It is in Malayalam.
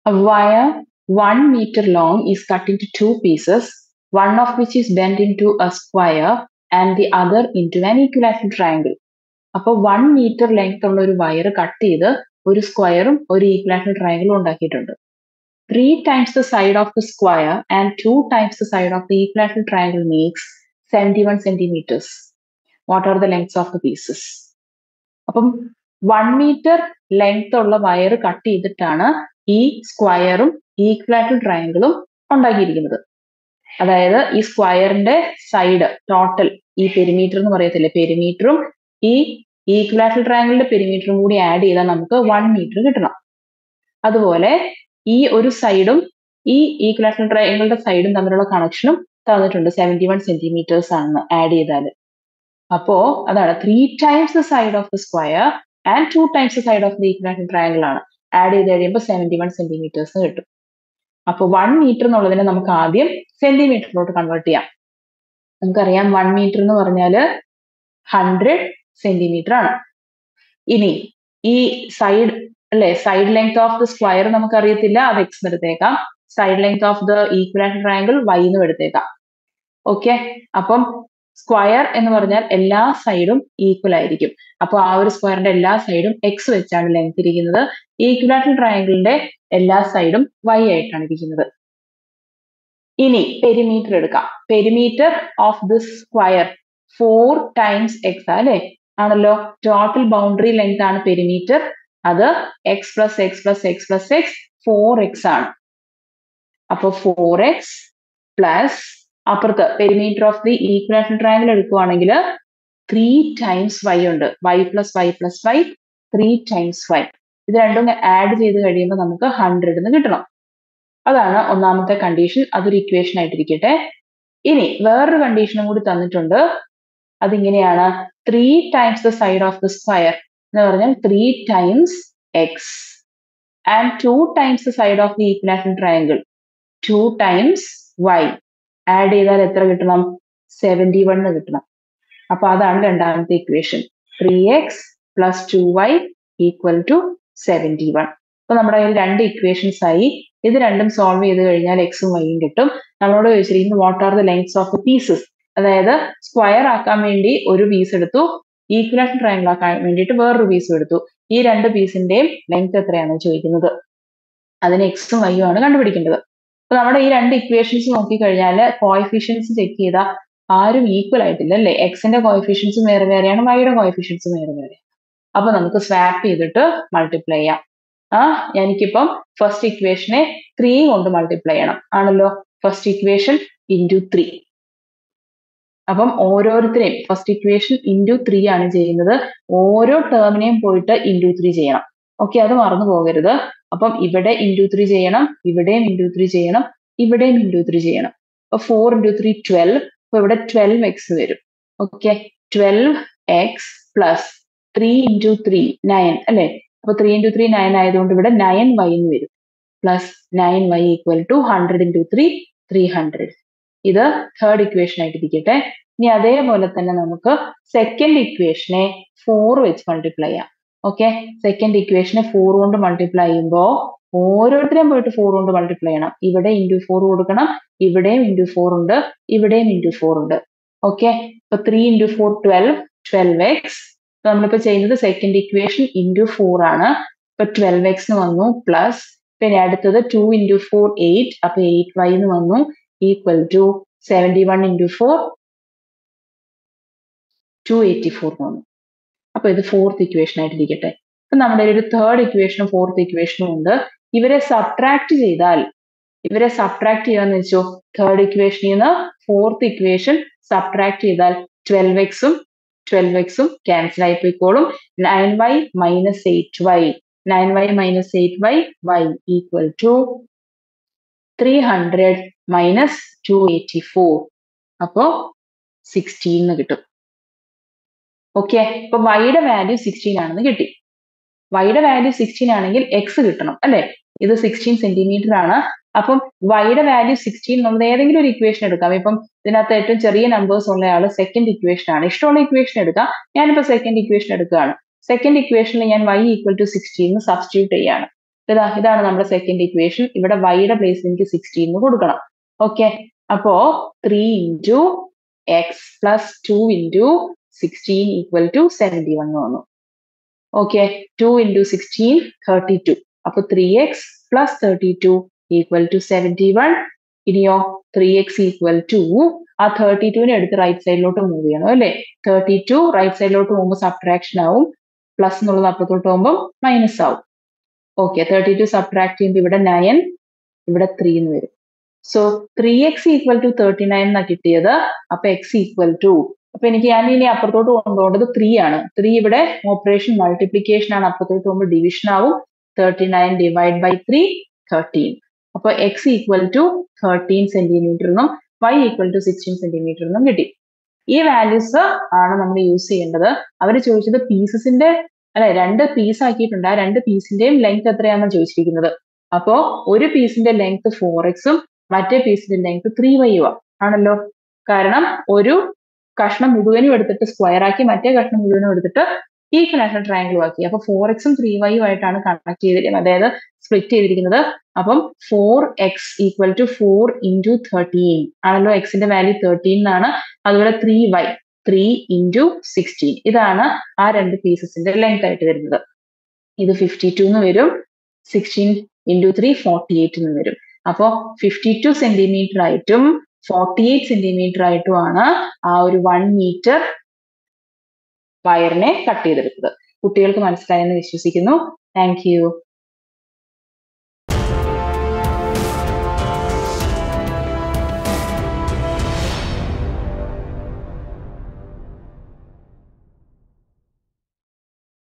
A wire one meter long is cut into two pieces, one of which is bent into a square and the other into an equilateral triangle. അപ്പോൾ വൺ മീറ്റർ ലെങ്ത് ഉള്ള ഒരു വയർ കട്ട് ചെയ്ത് ഒരു സ്ക്വയറും ഒരു ഈക്വലാറ്ററൽ ട്രയാങ്കിളും ഉണ്ടാക്കിയിട്ടുണ്ട് three times the side of the square and two times the side of the equilateral triangle makes seventy one centimetres what are the lengths of the pieces അപ്പം വൺ മീറ്റർ ലെങ്ത് ഉള്ള വയർ കട്ട് ചെയ്തിട്ടാണ് ഈ സ്ക്വയറും ഈക്വലാറ്ററൽ ട്രയാങ്കിളും ഉണ്ടാക്കിയിരിക്കുന്നത് അതായത് ഈ സ്ക്വയറിന്റെ സൈഡ് ടോട്ടൽ ഈ പെരിമീറ്റർ എന്ന് പറയത്തില്ലേ പെരിമീറ്ററും ഈ ഈക്വലാറ്ററൽ ട്രയാങ്കിളിന്റെ പെരിമീറ്ററും കൂടി ആഡ് ചെയ്താൽ നമുക്ക് വൺ മീറ്റർ കിട്ടണം അതുപോലെ ഈ ഒരു സൈഡും ഈ ഈക്വലാറ്ററൽ ട്രയാങ്കിളുടെ സൈഡും തമ്മിലുള്ള കണക്ഷനും തന്നിട്ടുണ്ട് സെവൻറ്റി വൺ സെന്റിമീറ്റേഴ്സ് ആണെന്ന് ആഡ് ചെയ്താൽ അപ്പോ അതാണ് three times the side of the square and two times the side of the equilateral triangle ആണ് ആഡ് ചെയ്ത് കഴിയുമ്പോൾ സെവൻറ്റി വൺ സെന്റിമീറ്റേഴ്സ് കിട്ടും അപ്പോൾ വൺ മീറ്റർ എന്നുള്ളതിനെ നമുക്ക് ആദ്യം സെന്റിമീറ്ററിലോട്ട് കൺവേർട്ട് ചെയ്യാം നമുക്കറിയാം വൺ മീറ്റർ എന്ന് പറഞ്ഞാൽ ഹൺഡ്രഡ് സെന്റിമീറ്റർ ആണ് ഇനി ഈ സൈഡ് അല്ലെ side length of the square നമുക്ക് അറിയത്തില്ല അത് എക്സ് എന്ന് എടുത്തേക്കാം side length of the equilateral triangle y എന്നും എടുത്തേക്കാം ഓക്കെ അപ്പം സ്ക്വയർ എന്ന് പറഞ്ഞാൽ എല്ലാ സൈഡും ഈക്വൽ ആയിരിക്കും അപ്പോൾ ആ ഒരു സ്ക്വയറിന്റെ എല്ലാ സൈഡും എക്സ് വെച്ചാണ് ലെങ്ത് ഇരിക്കുന്നത് ഈക്വലാറ്ററൽ ട്രയാങ്കിളിന്റെ എല്ലാ സൈഡും വൈ ആയിട്ടാണ് ഇരിക്കുന്നത് ഇനി പെരിമീറ്റർ എടുക്കാം perimeter of this square four times x അല്ലെ ആണല്ലോ ടോട്ടൽ ബൗണ്ടറി ലെങ്ത് ആണ് പെരിമീറ്റർ അത് x plus x plus x plus x four x ആണ് അപ്പൊ ഫോർ എക്സ് പ്ലസ് അപ്പുറത്ത് perimeter of the equilateral triangle എടുക്കുവാണെങ്കിൽ ത്രീ ടൈംസ് വൈ ഉണ്ട് y plus y plus y three times y ഇത് രണ്ടും ആഡ് ചെയ്ത് കഴിയുമ്പോൾ നമുക്ക് ഹൺഡ്രഡ് എന്ന് കിട്ടണം അതാണ് ഒന്നാമത്തെ കണ്ടീഷൻ അതൊരു ഇക്വേഷൻ ആയിട്ടിരിക്കട്ടെ ഇനി വേറൊരു കണ്ടീഷനും കൂടി തന്നിട്ടുണ്ട് അതിങ്ങനെയാണ് three times the side of the square എന്ന് പറഞ്ഞാൽ three times x and two times the side of the equilateral triangle two times y add ചെയ്താൽ എത്ര കിട്ടണം സെവൻറ്റി വൺ കിട്ടണം അപ്പൊ അതാണ് രണ്ടാമത്തെ equation three x plus two y equal to seventy one അപ്പൊ നമ്മുടെ കയ്യിൽ രണ്ട് ഇക്വേഷൻസ് ആയി ഇത് രണ്ടും സോൾവ് ചെയ്ത് കഴിഞ്ഞാൽ എക്സും വൈയും കിട്ടും നമ്മളോട് ചോദിച്ചിരിക്കുന്നത് what are the lengths of the pieces അതായത് സ്ക്വയർ ആക്കാൻ വേണ്ടി ഒരു പീസ് എടുത്തു ഈക്വലാറ്റർ ട്രയാങ്കിൾ ആക്കാൻ വേണ്ടിയിട്ട് വേറൊരു പീസും എടുത്തു ഈ രണ്ട് പീസിന്റെയും ലെങ്ത് എത്രയാണെന്ന് ചോദിക്കുന്നത് അതിന് എക്സും വൈയും ആണ് കണ്ടുപിടിക്കേണ്ടത് അപ്പൊ നമ്മുടെ ഈ രണ്ട് ഇക്വേഷൻസ് നോക്കിക്കഴിഞ്ഞാൽ കോയിഫിഷ്യൻസ് ചെക്ക് ചെയ്താൽ ആരും ഈക്വൽ ആയിട്ടില്ല അല്ലേ എക്സിന്റെ കോയിഫിഷ്യൻസും വേറെ വേറെയാണ് വൈയുടെ കോയിഫിഷ്യൻസും വേറെ വേറെ അപ്പൊ നമുക്ക് സ്വാപ്പ് ചെയ്തിട്ട് മൾട്ടിപ്ലൈ ചെയ്യാം ആ എനിക്കിപ്പം ഫസ്റ്റ് ഇക്വേഷനെ ത്രീ കൊണ്ട് മൾട്ടിപ്ലൈ ചെയ്യണം ആണല്ലോ ഫസ്റ്റ് ഇക്വേഷൻ ഇൻറ്റു ത്രീ അപ്പം ഓരോരുത്തരെയും ഫസ്റ്റ് ഇക്വേഷൻ ഇൻറ്റു ത്രീ ആണ് ചെയ്യുന്നത് ഓരോ ടേമിനെയും പോയിട്ട് ഇൻറ്റു ത്രീ ചെയ്യണം ഓക്കെ അത് മറന്നു പോകരുത് അപ്പം ഇവിടെ ഇൻറ്റു ത്രീ ചെയ്യണം ഇവിടെയും ഇൻറ്റു ത്രീ ചെയ്യണം ഇവിടെയും ഇൻറ്റു ത്രീ ചെയ്യണം അപ്പൊ ഫോർ ഇൻറ്റു ത്രീ ട്വൽവ് അപ്പൊ ഇവിടെ ട്വൽവ് എക്സ് വരും okay twelve x plus three into three nine അല്ലെ അപ്പൊ ത്രീ ഇൻറ്റു ത്രീ നയൻ ആയതുകൊണ്ട് ഇവിടെ നയൻ വൈ എന്ന് വരും plus nine y equal to hundred into three three hundred ഇത് തേർഡ് ഇക്വേഷൻ ആയിട്ട് ഇരിക്കട്ടെ ഇനി അതേപോലെ തന്നെ നമുക്ക് സെക്കൻഡ് ഇക്വേഷനെ ഫോർ വെച്ച് മൾട്ടിപ്ലൈ ചെയ്യാം ഓക്കെ സെക്കൻഡ് ഇക്വേഷനെ ഫോർ കൊണ്ട് മൾട്ടിപ്ലൈ ചെയ്യുമ്പോൾ ഓരോരുത്തരെയും പോയിട്ട് ഫോർ കൊണ്ട് മൾട്ടിപ്ലൈ ചെയ്യണം ഇവിടെ ഇൻറ്റു ഫോർ കൊടുക്കണം ഇവിടെയും ഇൻറ്റു ഫോർ ഉണ്ട് ഇവിടെയും ഇൻറ്റു ഫോർ ഉണ്ട് ഓക്കെ ഇപ്പൊ three into four twelve twelve x നമ്മളിപ്പോ ചെയ്യുന്നത് സെക്കൻഡ് ഇക്വേഷൻ ഇൻറ്റു ഫോർ ആണ് ഇപ്പൊ ട്വൽവ് എക്സ് എന്ന് വന്നു പ്ലസ് പിന്നെ അടുത്തത് ടു ഇൻറ്റു ഫോർ എയ്റ്റ് അപ്പൊ എയ്റ്റ് വൈ എന്ന് വന്നു equal to seventy one into four two eighty four വന്നു അപ്പൊ ഇത് ഫോർത്ത് ഇക്വേഷൻ ആയിട്ട് ഇരിക്കട്ടെ അപ്പൊ നമ്മുടെ ഒരു തേർഡ് ഇക്വേഷനും ഫോർത്ത് ഇക്വേഷനും ഉണ്ട് ഇവരെ സബ്ട്രാക്ട് ചെയ്താൽ ഇവരെ സബ്ട്രാക്ട് ചെയ്യാന്ന് വെച്ചോ തേർഡ് ഇക്വേഷനിൽ നിന്ന് ഫോർത്ത് ഇക്വേഷൻ സബ്ട്രാക്ട് ചെയ്താൽ ട്വൽവ് എക്സും ട്വൽവ് എക്സും ക്യാൻസൽ ആയി പോയിക്കോളും nine y minus eight y nine y minus eight y y equal to three hundred minus two eighty four അപ്പോ സിക്സ്റ്റീൻ എന്ന് കിട്ടും ഓക്കെ ഇപ്പൊ വൈയുടെ വാല്യൂ സിക്സ്റ്റീൻ ആണെന്ന് കിട്ടി വൈയുടെ വാല്യൂ സിക്സ്റ്റീൻ ആണെങ്കിൽ എക്സ് കിട്ടണം അല്ലെ ഇത് സിക്സ്റ്റീൻ സെന്റിമീറ്റർ ആണ് അപ്പം വൈയുടെ വാല്യൂ സിക്സ്റ്റീൻ എന്നുള്ളത് ഏതെങ്കിലും ഒരു ഇക്വേഷൻ എടുക്കാം ഇപ്പം ഇതിനകത്ത് ഏറ്റവും ചെറിയ നമ്പേഴ്സ് ഉള്ള ആള് സെക്കൻഡ് ഇക്വേഷൻ ആണ് ഇഷ്ടമുള്ള ഇക്വേഷൻ എടുക്കാം ഞാനിപ്പോ സെക്കൻഡ് ഇക്വേഷൻ എടുക്കുകയാണ് സെക്കൻഡ് ഇക്വേഷനിൽ ഞാൻ y equal to sixteen substitute ചെയ്യാണ് ഇതാ ഇതാണ് നമ്മുടെ സെക്കൻഡ് ഇക്വേഷൻ ഇവിടെ വൈയുടെ പ്ലേസിൽ എനിക്ക് സിക്സ്റ്റീൻ എന്ന് കൊടുക്കണം ഓക്കെ അപ്പോ three into x plus two into sixteen equal to seventy one വന്നു okay two into sixteen thirty two അപ്പൊ three x plus thirty two equal to seventy one ഇനിയോ ത്രീ എക്സ് ഈക്വൽ ടു ആ തേർട്ടി ടുവിനെ എടുത്ത് റൈറ്റ് സൈഡിലോട്ട് മൂവ് ചെയ്യണം അല്ലേ തേർട്ടി ടു റൈറ്റ് സൈഡിലോട്ട് പോകുമ്പോൾ സബ്ട്രാക്ഷൻ ആവും പ്ലസ് എന്നുള്ളത് അപ്പുറത്തോട്ട് പോകുമ്പോൾ മൈനസ് ആവും ഓക്കെ തേർട്ടി ടു സബ്ട്രാക്ട് ചെയ്യുമ്പോൾ ഇവിടെ നയൻ ഇവിടെ ത്രീ എന്ന് വരും so three x equal to thirty nine എന്നാണ് കിട്ടിയത് അപ്പൊ എക്സ് ഈക്വൽ ടു അപ്പൊ എനിക്ക് ഞാൻ ഇനി അപ്പുറത്തോട്ട് കൊണ്ടുപോകേണ്ടത് ത്രീ ആണ് ത്രീ ഇവിടെ ഓപ്പറേഷൻ മൾട്ടിപ്ലിക്കേഷൻ ആണ് അപ്പുറത്തോട്ട് പോകുമ്പോൾ ഡിവിഷൻ ആവും thirty nine divide by three thirteen അപ്പൊ x equal to thirteen centimetre എന്നും y equal to sixteen centimetre എന്നും കിട്ടി ഈ വാല്യൂസ് ആണ് നമ്മൾ യൂസ് ചെയ്യേണ്ടത് അവർ ചോദിച്ചത് പീസസിന്റെ അല്ലെ രണ്ട് പീസ് ആക്കിയിട്ടുണ്ട് ആ രണ്ട് പീസിന്റെയും ലെങ്ത് എത്രയാണെന്ന് ചോദിച്ചിരിക്കുന്നത് അപ്പോ ഒരു പീസിന്റെ ലെങ്ത് ഫോർ എക്സും മറ്റേ പീസിന്റെ ലെങ്ത് ത്രീ വൈയും ആണല്ലോ കാരണം ഒരു കഷ്ണം മുഴുവനും എടുത്തിട്ട് സ്ക്വയർ ആക്കി മറ്റേ കഷ്ണം മുഴുവനും എടുത്തിട്ട് ഈക്വലാഷൻ ട്രയാങ്കിൾ ആക്കി അപ്പൊ ഫോർ എക്സും ത്രീ വൈയും ആയിട്ടാണ് കണക്ട് ചെയ്തിരിക്കുന്നത് അതായത് സ്പ്ലിറ്റ് ചെയ്തിരിക്കുന്നത് അപ്പം four x equal to four into thirteen ആണല്ലോ എക്സിന്റെ വാല്യൂ തേർട്ടീൻ എന്നാണ് അതുപോലെ three y three into sixteen ഇതാണ് ആ രണ്ട് പീസസിന്റെ ലെങ്ത് ആയിട്ട് വരുന്നത് ഇത് ഫിഫ്റ്റി ടു എന്ന് വരും sixteen into three forty eight എന്ന് വരും അപ്പോൾ ഫിഫ്റ്റി ടു സെന്റിമീറ്റർ ആയിട്ടും ഫോർട്ടി എയ്റ്റ് സെന്റിമീറ്റർ ആയിട്ടുമാണ് ആ ഒരു വൺ മീറ്റർ വയറിനെ കട്ട് ചെയ്തെടുത്തത് കുട്ടികൾക്ക് മനസ്സിലായെന്ന് വിശ്വസിക്കുന്നു താങ്ക് യു